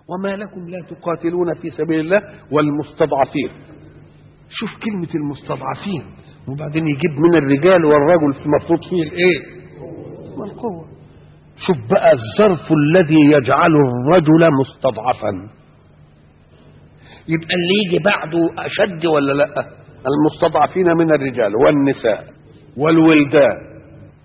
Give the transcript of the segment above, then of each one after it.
وما لكم لا تقاتلون في سبيل الله والمستضعفين شوف كلمة المستضعفين وبعدين يجيب من الرجال والرجل المفروض فيه الايه؟ القوة شوف بقى الظرف الذي يجعل الرجل مستضعفا يبقى اللي يجي بعده أشد ولا لا المستضعفين من الرجال والنساء والولدان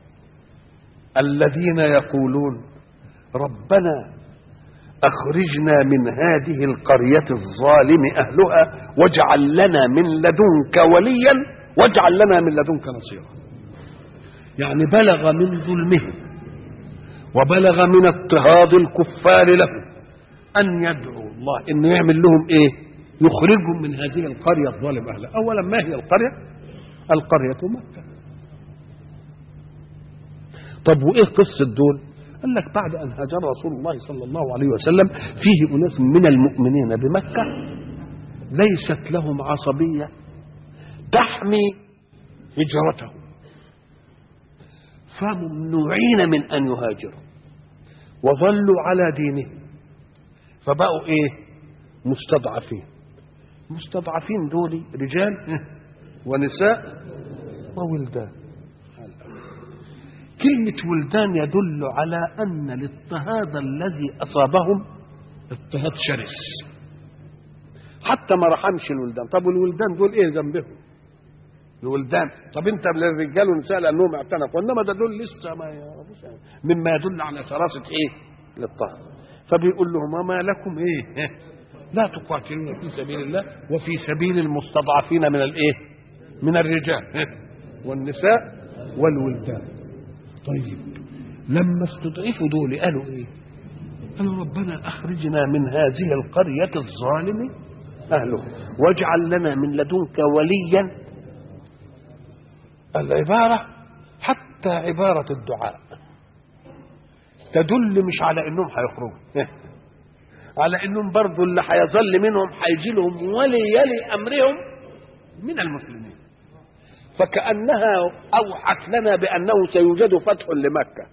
الذين يقولون ربنا أخرجنا من هذه القرية الظالم أهلها واجعل لنا من لدنك وليا واجعل لنا من لدنك نصيرا يعني بلغ من ظلمهم وبلغ من اضطهاد الكفار له أن يدعو الله أنه يعمل لهم إيه يخرجهم من هذه القرية الظالم أهلها أولا ما هي القرية القرية مكة طب وإيه قصة دول قال لك بعد أن هاجر رسول الله صلى الله عليه وسلم فيه أناس من المؤمنين بمكة ليست لهم عصبية تحمي هجرتهم فممنوعين من أن يهاجروا وظلوا على دينهم فبقوا إيه مستضعفين مستضعفين دول رجال ونساء وولدان كلمة ولدان يدل على أن الاضطهاد الذي أصابهم اضطهاد شرس حتى ما رحمش الولدان طب والولدان دول ايه ذنبهم الولدان طب انت للرجال والنساء لانهم اعتنقوا انما ده دول لسه ما يعرفوش مما يدل على شراسه ايه الاضطهاد فبيقول لهم وما لكم ايه لا تقاتلون في سبيل الله وفي سبيل المستضعفين من الايه من الرجال والنساء والولدان طيب لما استضعفوا دول قالوا ايه قالوا ربنا اخرجنا من هذه القريه الظالم اهله واجعل لنا من لدنك وليا العباره حتى عباره الدعاء تدل مش على انهم هيخرجوا على انهم برضو اللي هيظل منهم هيجي لهم ولي يلي امرهم من المسلمين فكأنها أوحت لنا بأنه سيوجد فتح لمكة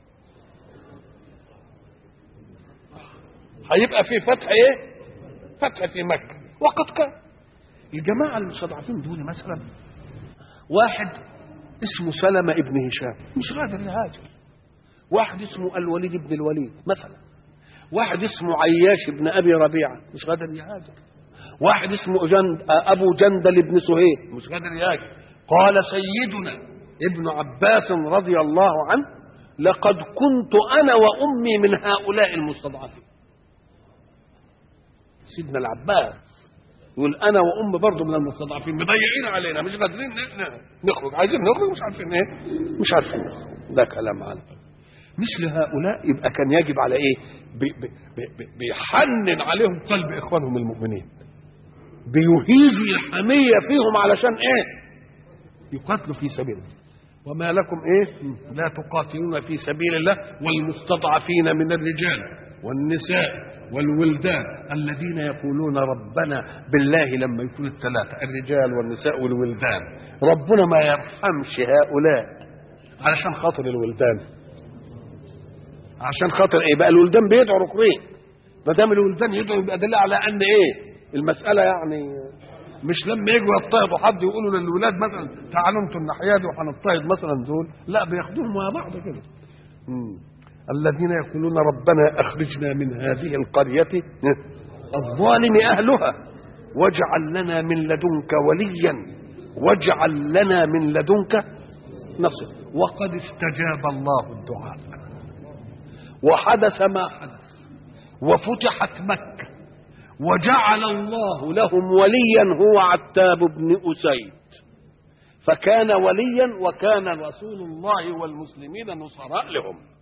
هيبقى في فتح ايه فتح في مكة وقد كان الجماعة المستضعفين دول مثلا واحد اسمه سلمة ابن هشام مش قادر يهاجر واحد اسمه الوليد بن الوليد مثلا واحد اسمه عياش بن ابي ربيعه مش قادر يهاجر واحد اسمه جند ابو جندل بن سهيل مش قادر يهاجر قال سيدنا ابن عباس رضي الله عنه لقد كنت انا وامي من هؤلاء المستضعفين سيدنا العباس يقول انا وام برضه من المستضعفين مضيعين علينا مش قادرين نخرج عايزين نخرج مش عارفين ايه مش عارفين نخرج ده كلام عنه مثل هؤلاء يبقى كان يجب على ايه بي بي بي بيحنن عليهم قلب اخوانهم المؤمنين بيهيج الحميه فيهم علشان ايه يقاتلوا في سبيل الله وما لكم ايه لا تقاتلون في سبيل الله والمستضعفين من الرجال والنساء والولدان الذين يقولون ربنا بالله لما يكون الثلاثة الرجال والنساء والولدان ربنا ما يرحمش هؤلاء علشان خاطر الولدان عشان خاطر ايه بقى الولدان بيدعوا ركرين ما دام الولدان يدعوا يبقى دليل على ان ايه المساله يعني مش لما يجوا يضطهدوا حد يقولوا للولاد مثلا تعالوا انتوا الناحيه دي وهنضطهد مثلا دول لا بياخدوهم مع بعض كده الذين يقولون ربنا اخرجنا من هذه القريه الظالم اهلها واجعل لنا من لدنك وليا واجعل لنا من لدنك نصر وقد استجاب الله الدعاء وحدث ما حدث وفتحت مكة وجعل الله لهم وليا هو عتاب بن أسيد فكان وليا وكان رسول الله والمسلمين نصراء لهم